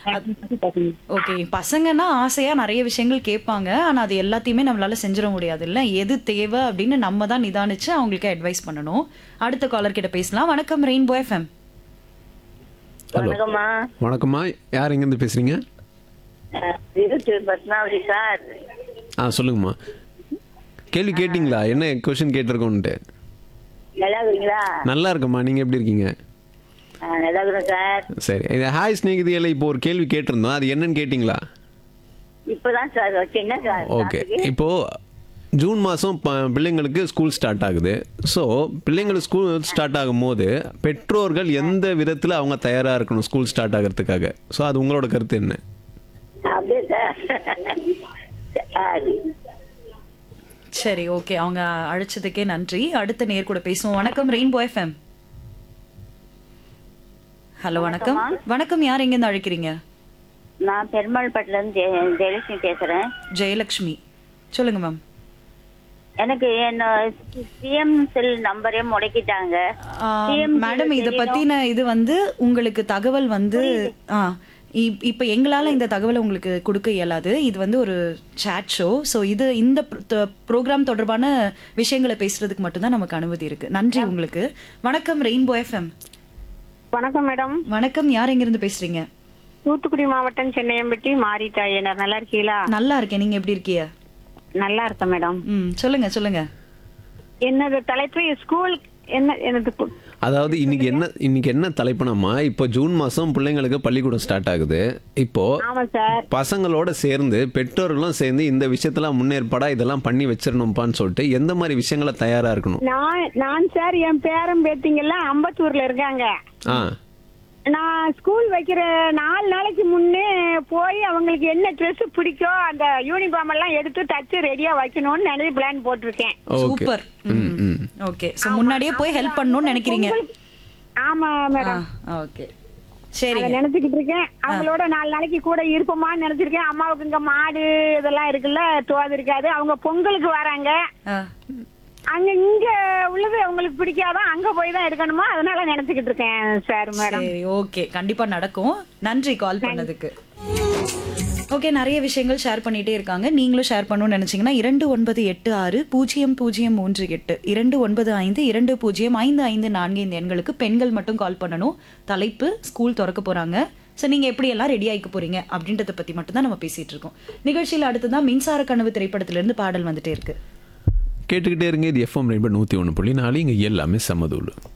Okay பசங்கன்னா ஆசையா நிறைய விஷயங்கள் கேட்பாங்க ஆனா அது எல்லாத்தையுமே நம்மளால செஞ்சிட முடியாது இல்ல எது தேவை அப்படின்னு நம்ம தான் நிதானிச்சு அவங்களுக்கு அட்வைஸ் பண்ணணும் அடுத்த காலர் கிட்ட பேசலாம் வணக்கம் ரெயின்போ எஃப்எம் வணக்கம்மா வணக்கம்மா யார் எங்கேருந்து பேசுறீங்க அஹ், திருச்சூர் பத்மாவதி சார் ஆ சொல்லுங்கம்மா கேள்வி கேட்டிங்களா என்ன கொஷின் கேட்டிருக்கோன்ட்டு நல்லா இருக்கிறீங்களா நல்லா இருக்கம்மா நீங்கள் எப்படி இருக்கீங்க அஹ், நல்லா இருக்கிறோம் சார் சரி இது ஹாய் ஸ்நேகிதியில் இப்போ ஒரு கேள்வி கேட்டிருந்தோம் அது என்னன்னு கேட்டிங்களா இப்பதான் சார் வச்சீங்க சார் ஓகே இப்போ ஜூன் மாதம் பிள்ளைங்களுக்கு ஸ்கூல் ஸ்டார்ட் ஆகுது ஸோ பிள்ளைங்களுக்கு ஸ்கூல் ஸ்டார்ட் ஆகும்போது பெற்றோர்கள் எந்த விதத்தில் அவங்க தயாராக இருக்கணும் ஸ்கூல் ஸ்டார்ட் ஆகிறதுக்காக ஸோ அது உங்களோட கருத்து என்ன அப்படியே சார் சரி. சரி ஓகே அவங்க அழைச்சதுக்கே நன்றி அடுத்த நேர் கூட பேசுவோம் வணக்கம் ரெயின்போ எஃப்எம் ஹலோ வணக்கம் வணக்கம் யார் எங்கேருந்து அழைக்கிறீங்க நான் பெருமாள்பட்டில இருந்து ஜெய- ஜெயலட்சுமி பேசுறேன் ஜெயலக்ஷ்மி சொல்லுங்க மேம் எனக்கு என்ன சிஎம் செல் நம்பரே முடக்கிட்டாங்க CM மேடம் இத பத்தின இது வந்து உங்களுக்கு தகவல் வந்து ஆ இப்- இப்ப எங்களால இந்த தகவலை உங்களுக்கு கொடுக்க இயலாது இது வந்து ஒரு chat ஷோ ஸோ இது இந்த ப்ரோக்ராம் தொடர்பான விஷயங்களை பேசுறதுக்கு மட்டும்தான் நமக்கு அனுமதி இருக்கு நன்றி உங்களுக்கு வணக்கம் ரெயின்போ எஃப்எம் வணக்கம் மேடம் வணக்கம் யார் எங்கிருந்து பேசுறீங்க தூத்துக்குடி மாவட்டம் சென்னையம்பட்டி மாரித்தாயனர் நல்லா இருக்கீங்களா நல்லா இருக்கேன் நீங்க எப்படி இருக்கீங்க நல்லா இருக்கேன் மேடம் ம் சொல்லுங்க சொல்லுங்க என்னது தலைப்பு ஸ்கூல் என்ன எனது கு- அதாவது இன்னைக்கு என்ன இன்னைக்கு என்ன தலைப்புனமா இப்போ ஜூன் மாதம் பிள்ளைங்களுக்கு பள்ளிக்கூடம் ஸ்டார்ட் ஆகுது இப்போ ஆமா சார் பசங்களோட சேர்ந்து பெற்றோர்களும் சேர்ந்து இந்த விஷயத்தெல்லாம் முன்னேற்பாடா இதெல்லாம் பண்ணி வச்சிடணும்ப்பான்னு சொல்லிட்டு எந்த மாதிரி விஷயங்களை தயாரா இருக்கணும் நான் நான் சார் என் பேரன் பேத்திங்கெல்லாம் அம்பத்தூர்ல இருக்காங்க ஆ நான் ஸ்கூல் வைக்கிற நாலு நாளைக்கு முன்னே போய் அவங்களுக்கு என்ன ட்ரெஸ் பிடிக்கும் அந்த யூனிஃபார்ம் எல்லாம் எடுத்து தச்சு ரெடியா வைக்கணும்னு நினைச்சு பிளான் போட்டிருக்கேன் ஓகே சூப்பர் ம் ம் ஓகே ஸோ முன்னாடியே போய் ஹெல்ப் பண்ணணும்னு நினைக்கிறீங்க ஆமா மேடம் ஓகே அதை சரிங்க நினைச்சுக்கிட்டு இருக்கேன் அவங்களோட நாலு நாளைக்கு கூட இருப்போமான்னு நினைச்சிருக்கேன் அம்மாவுக்கு இங்க மாடு இதெல்லாம் இருக்குல்ல தோது இருக்காது அவங்க பொங்கலுக்கு வராங்க ஆ அங்க இங்க உள்ளது அவங்களுக்கு பிடிக்காதான் அங்க போய் தான் எடுக்கணுமா அதனால நினைச்சுக்கிட்டு இருக்கேன் சார் மேடம் சரி ஓகே கண்டிப்பா நடக்கும் நன்றி கால் பண்ணதுக்கு ஓகே நிறைய விஷயங்கள் ஷேர் பண்ணிட்டே இருக்காங்க நீங்களும் ஷேர் பண்ணணும்னு நினைச்சீங்கன்னா இரண்டு ஒன்பது எட்டு ஆறு பூஜ்ஜியம் பூஜ்ஜியம் மூன்று எட்டு இரண்டு ஒன்பது ஐந்து இரண்டு பூஜ்ஜியம் ஐந்து ஐந்து நான்கு இந்த எண்களுக்கு பெண்கள் மட்டும் கால் பண்ணணும் தலைப்பு ஸ்கூல் திறக்க போறாங்க ஸோ நீங்க எப்படி எல்லாம் ரெடி ஆயிக்க போறீங்க அப்படின்றத பத்தி மட்டும் தான் நம்ம பேசிட்டு இருக்கோம் நிகழ்ச்சியில் அடுத்ததான் மின்சார கனவு திரைப்படத்திலிருந்து பாடல் வந்துட்டே இருக்கு கேட்டுக்கிட்டே இருங்க இது எஃப்எம் ரெண்டு நூற்றி ஒன்று புள்ளி நாலு இங்கே எல்லாமே சமதூள்